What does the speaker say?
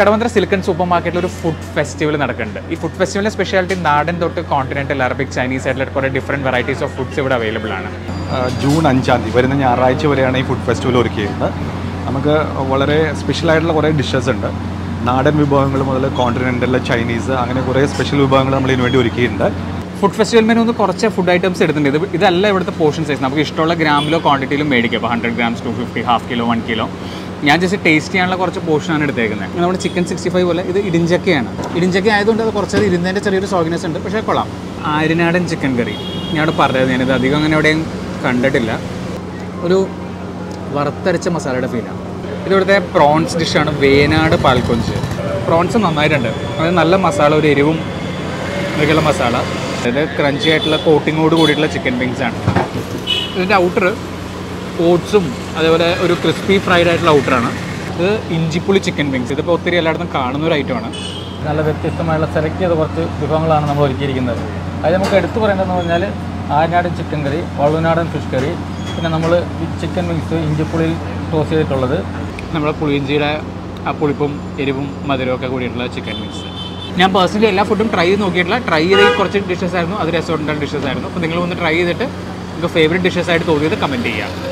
Kadavanthra silicon super മാർക്കറ്റിൽ ഒരു food festival നടക്കുന്നുണ്ട് ഈ ഫുഡ് ഫെസ്റ്റിവലിന്റെ സ്പെഷ്യാലിറ്റി നാടൻ തൊട്ട് കോണ്ടിനെന്റൽ അറബിക് ചൈനീസ് ആയിട്ടുള്ള കുറേ ഡിഫറെൻറ്റ് വെറൈറ്റീസ് ഓഫ് ഫുഡ്സ് ഇവിടെ അവൈലബിൾ ആണ് ആ, ജൂൺ അഞ്ചാം തീയതി വരുന്ന ഞായറാഴ്ച വരെയാണ് ഈ ഫുഡ് ഫെസ്റ്റിവൽ ഒരുക്കിയിരുന്നത് നമുക്ക് വളരെ സ്പെഷ്യലായിട്ടുള്ള കുറേ ഡിഷസ് ഉണ്ട് നാടൻ വിഭവങ്ങൾ മുതൽ കോണ്ടിനെൻ്റൽ ചൈനീസ് അങ്ങനെ കുറേ സ്പെഷ്യൽ വിഭവങ്ങൾ നമ്മൾ ഇതിനു വേണ്ടി ഒരുക്കിയിട്ടുണ്ട് ഫുഡ് ഫെസ്റ്റിവൽ മെനു ഒന്ന് കുറച്ച് ഫുഡ് ഐറ്റംസ് എടുത്തിട്ടുണ്ട് ഇത് ഇതല്ല ഇവിടുത്തെ പോർഷൻ സൈസ് നമുക്ക് ഇഷ്ടമുള്ള ഗ്രാമിലോ ക്വാണ്ടിറ്റിയിലും മേടിക്കാം ഇപ്പോൾ hundred grams two fifty half kilo one kilo ഞാൻ ജസ്റ്റ് ടേസ്റ്റ് ചെയ്യാനുള്ള കുറച്ച് പോർഷനാണ് എടുത്തേക്കുന്നത് നമ്മുടെ ചിക്കൻ സിക്സ്റ്റി ഫൈവ് പോലെ ഇത് ഇടിഞ്ചക്കയാണ് ഇടിഞ്ചക്ക ആയതുകൊണ്ട് അത് കുറച്ചത് ഇരുന്നതിൻ്റെ ചെറിയൊരു സോഗിനെസ് ഉണ്ട് പക്ഷേ കൊള്ളാം ആര്യനാടൻ ചിക്കൻ കറി ഞാനോട് പറഞ്ഞത് ഞാനിത് അധികം അങ്ങനെ എവിടെയും കണ്ടിട്ടില്ല ഒരു വറുത്തരച്ച മസാലയുടെ ഫീലാണ് ഇതിവിടുത്തെ പ്രോൺസ് ഡിഷാണ് വേനാട് പാൽക്കൊഞ്ച് പ്രോൺസ് നന്നായിട്ടുണ്ട് അത് നല്ല മസാല ഒരു എരിവും ഇതൊക്കെയുള്ള മസാല ഇത് ക്രഞ്ചി ആയിട്ടുള്ള കോട്ടിങ്ങോട് കൂടിയിട്ടുള്ള ചിക്കൻ വിങ്സ് ആണ് ഇതിൻ്റെ ഔട്ടർ ഓട്സും അതേപോലെ ഒരു ക്രിസ്പി ഫ്രൈഡ് ആയിട്ടുള്ള ഔട്ടറാണ് ഇത് ഇഞ്ചിപ്പുളി ചിക്കൻ വിങ്സ് ഇതിപ്പോൾ ഒത്തിരി എല്ലായിടത്തും കാണുന്ന ഒരു ഐറ്റമാണ് നല്ല വ്യത്യസ്തമായുള്ള സെലക്ട് ചെയ്ത കുറച്ച് വിഭവങ്ങളാണ് നമ്മൾ ഒരുക്കിയിരിക്കുന്നത് അത് നമുക്ക് എടുത്തു പറയേണ്ടതെന്ന് പറഞ്ഞാൽ ആര്യനാടൻ ചിക്കൻ കറി വള്ളുനാടൻ ഫിഷ് കറി പിന്നെ നമ്മൾ ചിക്കൻ വിങ്സ് ഇഞ്ചിപ്പുളിയിൽ ടോസ് ചെയ്തിട്ടുള്ളത് നമ്മുടെ പുളിയിഞ്ചിയുടെ ആ പുളിപ്പും എരിവും മധുരവും ഒക്കെ കൂടിയിട്ടുള്ള ചിക്കൻ വിങ്സ് ഞാൻ പേഴ്സണലി എല്ലാ ഫുഡും ട്രൈ ചെയ്ത് നോക്കിയിട്ടില്ല ട്രൈ ചെയ്ത കുറച്ച് ഡിഷസ് ആയിരുന്നു അത് റെസ്റ്റോറൻറ്റൽ ഡിഷസ് ആയിരുന്നു അപ്പോൾ നിങ്ങൾ ഒന്ന് ട്രൈ ചെയ്തിട്ട് നിങ്ങൾക്ക് ഫേവറേറ്റ് ഡിഷസ് ആയിട്ട് തോന്നിയത് കമൻറ്റ് ചെയ്യുക